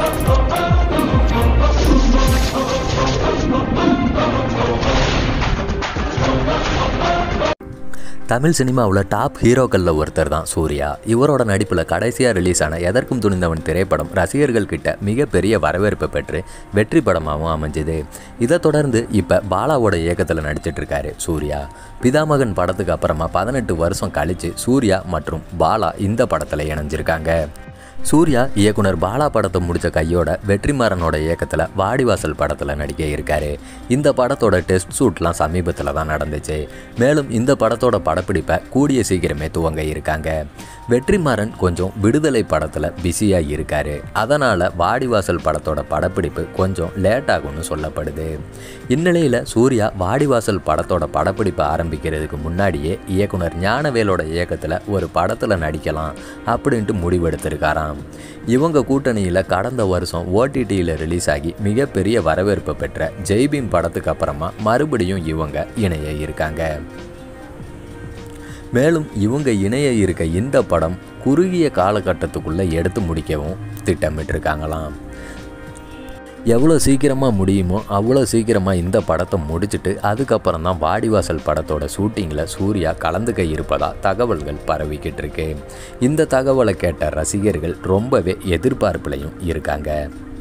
தமிழ் சினிமாவில் டாப் ஹீரோக்களில் ஒருத்தர் தான் சூர்யா இவரோட நடிப்பில் கடைசியாக ரிலீஸ் ஆன எதற்கும் துணிந்தவன் திரைப்படம் ரசிகர்கள் கிட்ட மிகப்பெரிய வரவேற்பை பெற்று வெற்றி படமாகவும் அமைஞ்சுது இதை தொடர்ந்து இப்போ பாலாவோட இயக்கத்தில் நடிச்சிட்டு இருக்காரு சூர்யா பிதாமகன் படத்துக்கு அப்புறமா பதினெட்டு வருஷம் கழித்து சூர்யா மற்றும் பாலா இந்த படத்தில் இணைஞ்சிருக்காங்க சூர்யா இயக்குனர் பாலா படத்தை முடித்த கையோட வெற்றிமாறனோட இயக்கத்தில் வாடிவாசல் படத்தில் நடிக்க இருக்காரு இந்த படத்தோட டெஸ்ட் ஷூட்லாம் சமீபத்தில் தான் நடந்துச்சு மேலும் இந்த படத்தோட படப்பிடிப்பை கூடிய சீக்கிரமே துவங்க இருக்காங்க வெற்றிமாறன் கொஞ்சம் விடுதலை படத்தில் பிஸியாக இருக்காரு அதனால் வாடிவாசல் படத்தோட படப்பிடிப்பு கொஞ்சம் லேட் ஆகும்னு சொல்லப்படுது இந்நிலையில் சூர்யா வாடிவாசல் படத்தோட படப்பிடிப்பை ஆரம்பிக்கிறதுக்கு முன்னாடியே இயக்குனர் ஞானவேலோட இயக்கத்தில் ஒரு படத்தில் நடிக்கலாம் அப்படின்ட்டு முடிவெடுத்திருக்காராம் இவங்க கூட்டணியில் கடந்த வருஷம் ஓடிடியில் ரிலீஸ் ஆகி மிகப்பெரிய வரவேற்பு பெற்ற ஜெய்பீம் படத்துக்கு அப்புறமா மறுபடியும் இவங்க இணைய இருக்காங்க மேலும் இவங்க இணைய இருக்க இந்த படம் குறுகிய காலகட்டத்துக்குள்ளே எடுத்து முடிக்கவும் திட்டமிட்டிருக்காங்களாம் எவ்வளோ சீக்கிரமாக முடியுமோ அவ்வளோ சீக்கிரமாக இந்த படத்தை முடிச்சுட்டு அதுக்கப்புறம் தான் வாடிவாசல் படத்தோட ஷூட்டிங்கில் சூர்யா கலந்துக்க இருப்பதா தகவல்கள் பரவிக்கிட்டு இருக்கு இந்த தகவலை கேட்ட ரசிகர்கள் ரொம்பவே எதிர்பார்ப்புலையும் இருக்காங்க